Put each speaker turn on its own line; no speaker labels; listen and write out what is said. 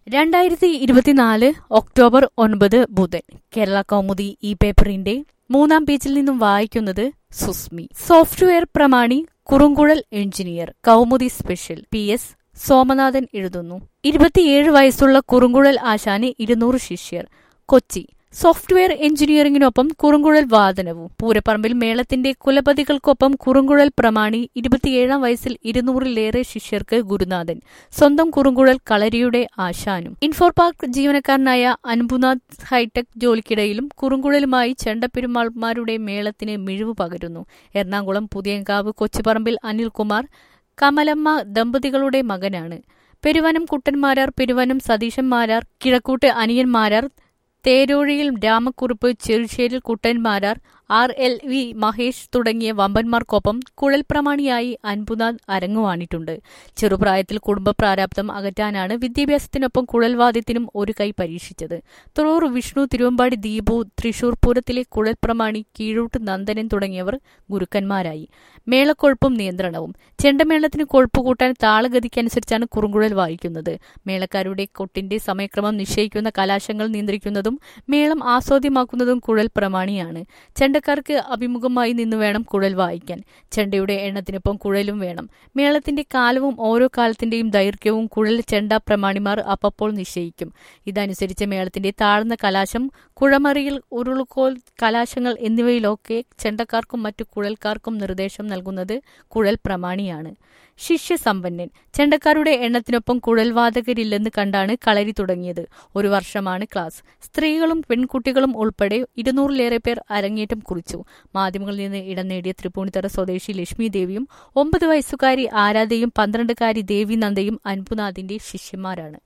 രണ്ടായിരത്തി ഇരുപത്തിനാല് ഒക്ടോബർ ഒൻപത് ബുധൻ കേരള കൗമുദി ഈ പേപ്പറിന്റെ മൂന്നാം പേജിൽ നിന്നും വായിക്കുന്നത് സുസ്മി സോഫ്റ്റ്വെയർ പ്രമാണി കുറുങ്കുഴൽ എഞ്ചിനീയർ കൗമുദി സ്പെഷ്യൽ പി എസ് സോമനാഥൻ എഴുതുന്നു ഇരുപത്തിയേഴ് വയസ്സുള്ള കുറുങ്കുഴൽ ആശാന് ഇരുന്നൂറ് ശിഷ്യർ കൊച്ചി സോഫ്റ്റ്വെയർ എഞ്ചിനീയറിംഗിനൊപ്പം കുറുങ്കുഴൽ വാദനവും പൂരപ്പറമ്പിൽ മേളത്തിന്റെ കുലപതികൾക്കൊപ്പം കുറുങ്കുഴൽ പ്രമാണി ഇരുപത്തിയേഴാം വയസ്സിൽ ഇരുന്നൂറിലേറെ ശിഷ്യർക്ക് ഗുരുനാഥൻ സ്വന്തം കുറുങ്കുഴൽ കളരിയുടെ ആശാനും ഇൻഫോർ പാർക്ക് ജീവനക്കാരനായ അൻപുനാഥ് ഹൈടെക് ജോലിക്കിടയിലും കുറുങ്കുഴലുമായി ചെണ്ടപ്പെരുമാൾമാരുടെ മേളത്തിന് മിഴിവ് പകരുന്നു എറണാകുളം പുതിയങ്കാവ് കൊച്ചുപറമ്പിൽ അനിൽകുമാർ കമലമ്മ ദമ്പതികളുടെ മകനാണ് പെരുവനം കുട്ടന്മാരാർ പെരുവനം സതീശൻ മാരാർ കിഴക്കൂട്ട് അനിയൻ മാരാർ തേരോഴിയിൽ രാമക്കുറുപ്പ് ചെറുശ്ശേരിൽ കുട്ടന്മാരാർ ആർ എൽ വി മഹേഷ് തുടങ്ങിയ വമ്പന്മാർക്കൊപ്പം കുഴൽപ്രമാണിയായി അൻപുനാഥ് അരങ്ങുവാണിട്ടുണ്ട് ചെറുപ്രായത്തിൽ കുടുംബ പ്രാരാബ്ദം അകറ്റാനാണ് വിദ്യാഭ്യാസത്തിനൊപ്പം കുഴൽവാദ്യത്തിനും ഒരു കൈ പരീക്ഷിച്ചത് തുറൂർ വിഷ്ണു തിരുവമ്പാടി ദീപു തൃശൂർ പൂരത്തിലെ കുഴൽപ്രമാണി കീഴൂട്ട് നന്ദനൻ തുടങ്ങിയവർ ഗുരുക്കന്മാരായി മേളക്കൊഴുപ്പും നിയന്ത്രണവും ചെണ്ടമേളത്തിന് കൊഴുപ്പ് കൂട്ടാൻ താളഗതിക്കനുസരിച്ചാണ് കുറുങ്കുഴൽ വായിക്കുന്നത് മേളക്കാരുടെ കൊട്ടിന്റെ സമയക്രമം നിശ്ചയിക്കുന്ന കലാശങ്ങൾ നിയന്ത്രിക്കുന്നതും മേളം ആസ്വാദ്യമാക്കുന്നതും കുഴൽ പ്രമാണിയാണ് ചെണ്ടക്കാർക്ക് അഭിമുഖമായി നിന്ന് വേണം കുഴൽ വായിക്കാൻ ചെണ്ടയുടെ എണ്ണത്തിനൊപ്പം കുഴലും വേണം മേളത്തിന്റെ കാലവും ഓരോ കാലത്തിന്റെയും ദൈർഘ്യവും കുഴൽ ചെണ്ട പ്രമാണിമാർ അപ്പപ്പോൾ നിശ്ചയിക്കും ഇതനുസരിച്ച് മേളത്തിന്റെ താഴ്ന്ന കലാശം കുഴമറിയിൽ ഉരുളുകോൽ കലാശങ്ങൾ എന്നിവയിലൊക്കെ ചെണ്ടക്കാർക്കും മറ്റു കുഴൽക്കാർക്കും നിർദ്ദേശം നൽകുന്നത് കുഴൽ പ്രമാണിയാണ് ശിഷ്യസമ്പന്നൻ ചെണ്ടക്കാരുടെ എണ്ണത്തിനൊപ്പം കുഴൽവാദകരില്ലെന്ന് കണ്ടാണ് കളരി തുടങ്ങിയത് ഒരു വർഷമാണ് ക്ലാസ് സ്ത്രീകളും പെൺകുട്ടികളും ഉൾപ്പെടെ ഇരുന്നൂറിലേറെ പേർ അരങ്ങേറ്റം കുറിച്ചു മാധ്യമങ്ങളിൽ നിന്ന് ഇടം നേടിയ തൃപ്പൂണിത്തറ സ്വദേശി ലക്ഷ്മി ദേവിയും ഒമ്പത് വയസ്സുകാരി ആരാധയും പന്ത്രണ്ടുകാരി ദേവി നന്ദയും അൻപുനാഥിന്റെ ശിഷ്യന്മാരാണ്